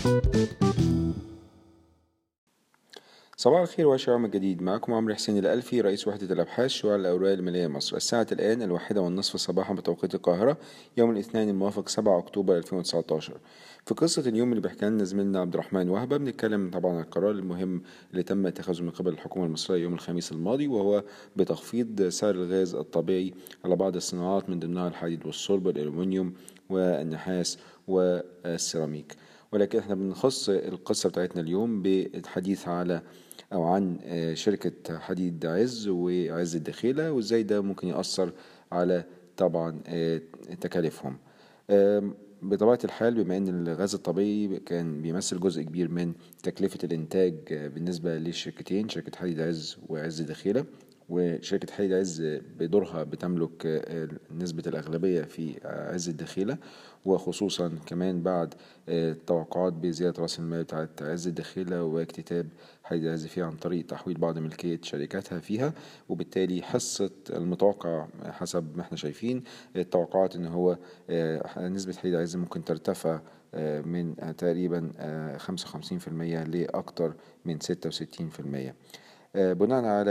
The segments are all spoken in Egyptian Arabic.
صباح الخير وعشر يوم جديد معكم عمرو حسين الألفي رئيس وحدة الأبحاث شعاع الأوراق المالية مصر الساعة الآن الواحدة والنصف صباحا بتوقيت القاهرة يوم الاثنين الموافق 7 أكتوبر 2019 في قصة اليوم اللي بيحكي لنا زميلنا عبد الرحمن وهبة بنتكلم طبعا عن القرار المهم اللي تم اتخاذه من قبل الحكومة المصرية يوم الخميس الماضي وهو بتخفيض سعر الغاز الطبيعي على بعض الصناعات من ضمنها الحديد والصلب والألومنيوم والنحاس والسيراميك ولكن احنا بنخص القصة بتاعتنا اليوم بالحديث على أو عن شركة حديد عز وعز الدخيلة وإزاي ده ممكن يأثر على طبعا تكاليفهم بطبيعة الحال بما أن الغاز الطبيعي كان بيمثل جزء كبير من تكلفة الإنتاج بالنسبة للشركتين شركة حديد عز وعز الدخيلة وشركة حديد عز بدورها بتملك نسبة الأغلبية في عز الدخيلة وخصوصا كمان بعد التوقعات بزيادة رأس المال بتاعت عز الدخيلة واكتتاب حديد عز فيها عن طريق تحويل بعض ملكية شركاتها فيها وبالتالي حصة المتوقع حسب ما احنا شايفين التوقعات ان هو نسبة حديد عز ممكن ترتفع من تقريبا خمسة وخمسين في المية لأكتر من ستة وستين في المية بناء على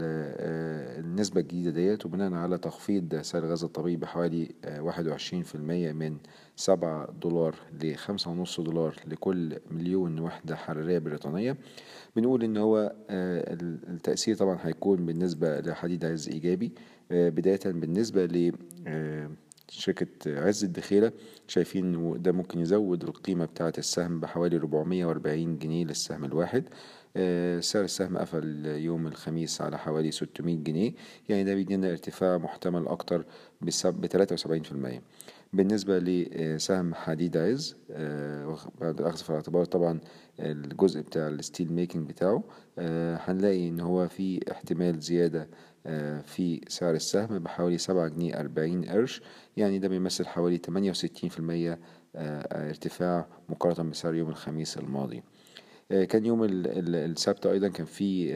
النسبة الجديدة ديت وبناء على تخفيض سعر الغاز الطبيعي بحوالي واحد وعشرين في المية من سبعة دولار لخمسة ونص دولار لكل مليون وحدة حرارية بريطانية بنقول ان هو التأثير طبعا هيكون بالنسبة لحديد عز ايجابي بداية بالنسبة ل شركة عز الدخيلة شايفين إنه ده ممكن يزود القيمة بتاعة السهم بحوالي 440 جنيه للسهم الواحد سعر السهم قفل يوم الخميس على حوالي 600 جنيه يعني ده بيدينا ارتفاع محتمل أكتر ب 73% بالنسبة لسهم حديد عز بعد الأخذ في الاعتبار طبعا الجزء بتاع الستيل ميكنج بتاعه هنلاقي إن هو في احتمال زيادة في سعر السهم بحوالي سبعة جنيه أربعين قرش يعني ده بيمثل حوالي تمانية وستين في المية ارتفاع مقارنة بسعر يوم الخميس الماضي كان يوم السبت أيضا كان في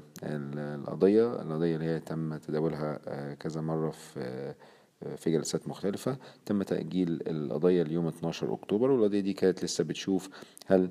القضية القضية اللي هي تم تداولها كذا مرة في في جلسات مختلفة تم تأجيل القضية ليوم 12 أكتوبر والقضية دي كانت لسه بتشوف هل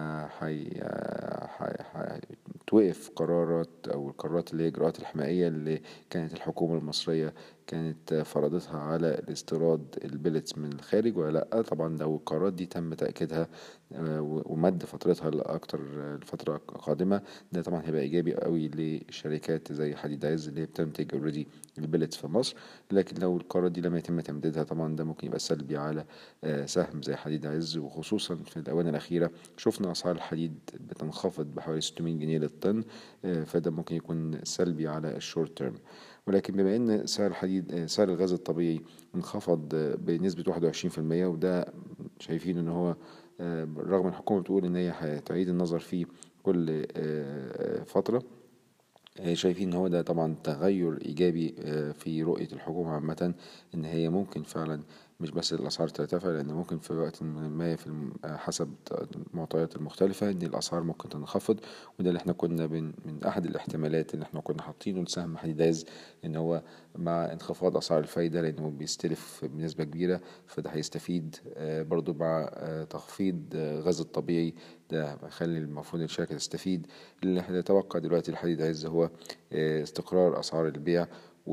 هتوقف قرارات أو القرارات اللي هي الإجراءات الحمائية اللي كانت الحكومة المصرية كانت فرضتها على الاستيراد البلتس من الخارج ولا لأ طبعا لو القرارات دي تم تأكيدها ومد فترتها لأكتر الفترة القادمة ده طبعا هيبقى إيجابي قوي لشركات زي حديد عز اللي هي بتنتج اوريدي البلتس في مصر لكن لو القرارات دي لم يتم تمديدها طبعا ده ممكن يبقى سلبي على سهم زي حديد عز وخصوصا في الآونة الأخيرة شفنا أسعار الحديد بتنخفض بحوالي 600 جنيه للطن فده ممكن يكون سلبي على الشورت تيرم ولكن بما ان سعر الحديد سعر الغاز الطبيعي انخفض بنسبة واحد وعشرين في المية وده شايفين ان هو رغم الحكومة بتقول ان هي هتعيد النظر فيه كل فترة شايفين ان هو ده طبعا تغير ايجابي في رؤية الحكومة عامة ان هي ممكن فعلا مش بس الأسعار ترتفع لأن ممكن في وقت ما في حسب المعطيات المختلفة إن الأسعار ممكن تنخفض وده اللي احنا كنا من, من أحد الاحتمالات اللي احنا كنا حاطينه لسهم حديد عز إن هو مع انخفاض أسعار الفايدة لأنه بيستلف بنسبة كبيرة فده هيستفيد برضو مع تخفيض غاز الطبيعي ده هيخلي المفروض الشركة تستفيد اللي احنا نتوقع دلوقتي الحديد عز هو استقرار أسعار البيع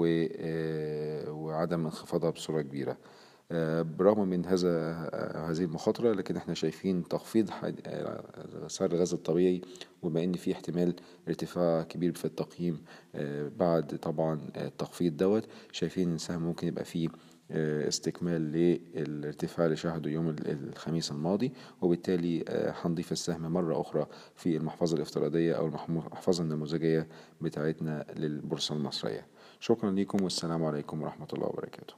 وعدم انخفاضها بصورة كبيرة برغم من هذا هذه المخاطرة لكن احنا شايفين تخفيض سعر الغاز الطبيعي وبما ان في احتمال ارتفاع كبير في التقييم بعد طبعا التخفيض دوت شايفين ان السهم ممكن يبقى فيه استكمال للارتفاع اللي شاهده يوم الخميس الماضي وبالتالي هنضيف السهم مرة أخرى في المحفظة الافتراضية أو المحفظة النموذجية بتاعتنا للبورصة المصرية شكرا لكم والسلام عليكم ورحمة الله وبركاته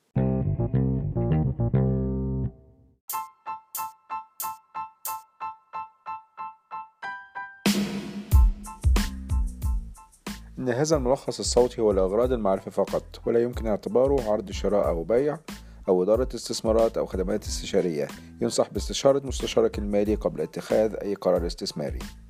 إن هذا الملخص الصوتي هو لأغراض المعرفة فقط ولا يمكن اعتباره عرض شراء أو بيع أو إدارة استثمارات أو خدمات استشارية ينصح باستشارة مستشارك المالي قبل اتخاذ أي قرار استثماري